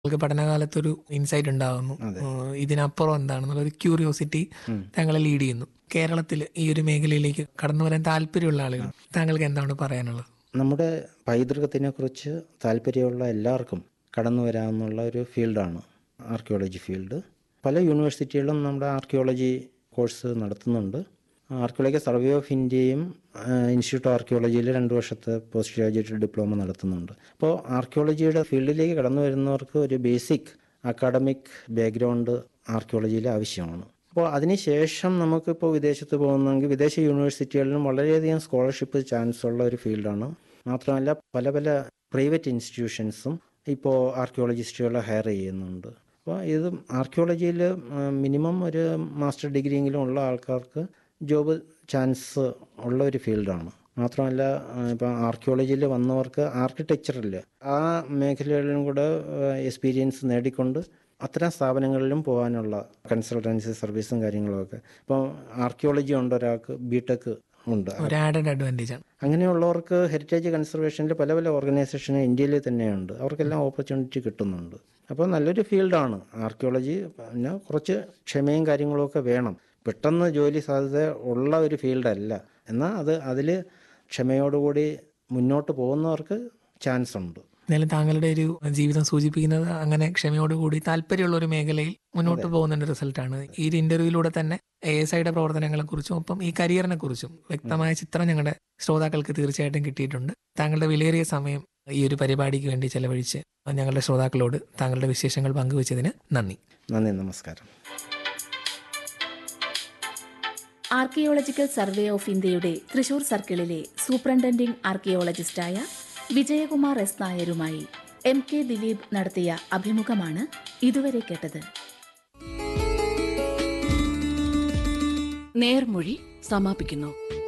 നിങ്ങൾക്ക് പഠനകാലത്തൊരു ഇൻസൈറ്റ് ഉണ്ടാകുന്നു ഏഹ് ഇതിനപ്പുറം എന്താണെന്നുള്ള ഒരു ക്യൂരിയോസിറ്റി താങ്കളെ ലീഡ് ചെയ്യുന്നു കേരളത്തിൽ ഈ ഒരു മേഖലയിലേക്ക് കടന്നു വരാൻ താല്പര്യമുള്ള ആളുകൾ താങ്കൾക്ക് എന്താണ് പറയാനുള്ളത് നമ്മുടെ പൈതൃകത്തിനെ കുറിച്ച് താല്പര്യമുള്ള എല്ലാവർക്കും കടന്നു വരാമെന്നുള്ള ഒരു ഫീൽഡാണ് ആർക്കിയോളജി ഫീൽഡ് പല യൂണിവേഴ്സിറ്റികളും നമ്മുടെ ആർക്കിയോളജി കോഴ്സ് നടത്തുന്നുണ്ട് ആർക്കിയോളജി സർവേ ഓഫ് ഇന്ത്യയും ഇൻസ്റ്റിറ്റ്യൂട്ട് ഓഫ് ആർക്കിയോളജിയിൽ രണ്ട് വർഷത്തെ പോസ്റ്റ് ഗ്രാജുവേറ്റ് ഡിപ്ലോമ നടത്തുന്നുണ്ട് അപ്പോൾ ആർക്കിയോളജിയുടെ ഫീൽഡിലേക്ക് കടന്നു വരുന്നവർക്ക് ഒരു ബേസിക് അക്കാഡമിക് ബാക്ക്ഗ്രൗണ്ട് ആർക്കിയോളജിയിൽ ആവശ്യമാണ് അപ്പോൾ അതിനുശേഷം നമുക്കിപ്പോൾ വിദേശത്ത് പോകുന്നെങ്കിൽ വിദേശ യൂണിവേഴ്സിറ്റികളിലും വളരെയധികം സ്കോളർഷിപ്പ് ചാൻസ് ഉള്ള ഒരു ഫീൽഡാണ് മാത്രമല്ല പല പല പ്രൈവറ്റ് ഇൻസ്റ്റിറ്റ്യൂഷൻസും ഇപ്പോൾ ആർക്കിയോളജിസ്റ്റുകളെ ഹയർ ചെയ്യുന്നുണ്ട് അപ്പോൾ ഇത് ആർക്കിയോളജിയിൽ മിനിമം ഒരു മാസ്റ്റർ ഡിഗ്രിയെങ്കിലും ഉള്ള ആൾക്കാർക്ക് ജോബ് ചാൻസ് ഉള്ള ഒരു ഫീൽഡാണ് മാത്രമല്ല ഇപ്പം ആർക്കിയോളജിയിൽ വന്നവർക്ക് ആർക്കിടെക്ചറിൽ ആ മേഖലകളിലും കൂടെ എക്സ്പീരിയൻസ് നേടിക്കൊണ്ട് അത്തരം സ്ഥാപനങ്ങളിലും പോകാനുള്ള കൺസൾട്ടൻസി സർവീസും കാര്യങ്ങളുമൊക്കെ ഇപ്പം ആർക്കിയോളജി ഉണ്ട് ഒരാൾക്ക് ബിടെക് ഉണ്ട് ഒരു ആഡഡ് അഡ്വാൻറ്റേജ് ആണ് അങ്ങനെയുള്ളവർക്ക് ഹെറിറ്റേജ് കൺസർവേഷനിൽ പല പല ഓർഗനൈസേഷൻ ഇന്ത്യയിൽ തന്നെയുണ്ട് അവർക്കെല്ലാം ഓപ്പർച്യൂണിറ്റി കിട്ടുന്നുണ്ട് അപ്പോൾ നല്ലൊരു ഫീൽഡാണ് ആർക്കിയോളജി പിന്നെ കുറച്ച് ക്ഷമയും കാര്യങ്ങളൊക്കെ വേണം പെട്ടെന്ന് ജോലി സാധ്യത ഉള്ള ഒരു ഫീൽഡല്ല എന്നാൽ അത് അതിൽ ക്ഷമയോടുകൂടി മുന്നോട്ട് പോകുന്നവർക്ക് ചാൻസ് ഉണ്ട് എന്നാലും താങ്കളുടെ ഒരു ജീവിതം സൂചിപ്പിക്കുന്നത് അങ്ങനെ ക്ഷമയോടുകൂടി താല്പര്യമുള്ള ഒരു മേഖലയിൽ മുന്നോട്ട് പോകുന്നതിന്റെ റിസൾട്ടാണ് ഈ ഒരു ഇന്റർവ്യൂയിലൂടെ തന്നെ എ എസ് ഐയുടെ പ്രവർത്തനങ്ങളെ കുറിച്ചും ഒപ്പം ഈ കരിയറിനെ കുറിച്ചും വ്യക്തമായ ചിത്രം ഞങ്ങളുടെ ശ്രോതാക്കൾക്ക് തീർച്ചയായിട്ടും കിട്ടിയിട്ടുണ്ട് താങ്കളുടെ വിലയേറിയ സമയം ഈ ഒരു പരിപാടിക്ക് വേണ്ടി ചെലവഴിച്ച് ഞങ്ങളുടെ ശ്രോതാക്കളോട് താങ്കളുടെ വിശേഷങ്ങൾ പങ്കുവച്ചതിന് നന്ദി നന്ദി നമസ്കാരം ആർക്കിയോളജിക്കൽ സർവേ ഓഫ് ഇന്ത്യയുടെ തൃശൂർ സർക്കിളിലെ സൂപ്രണ്ടന്റിംഗ് ആർക്കിയോളജിസ്റ്റായ വിജയകുമാർ എസ് നായരുമായി എം കെ ദിലീപ് നടത്തിയ അഭിമുഖമാണ് ഇതുവരെ കേട്ടത് നേർമൊഴി സമാപിക്കുന്നു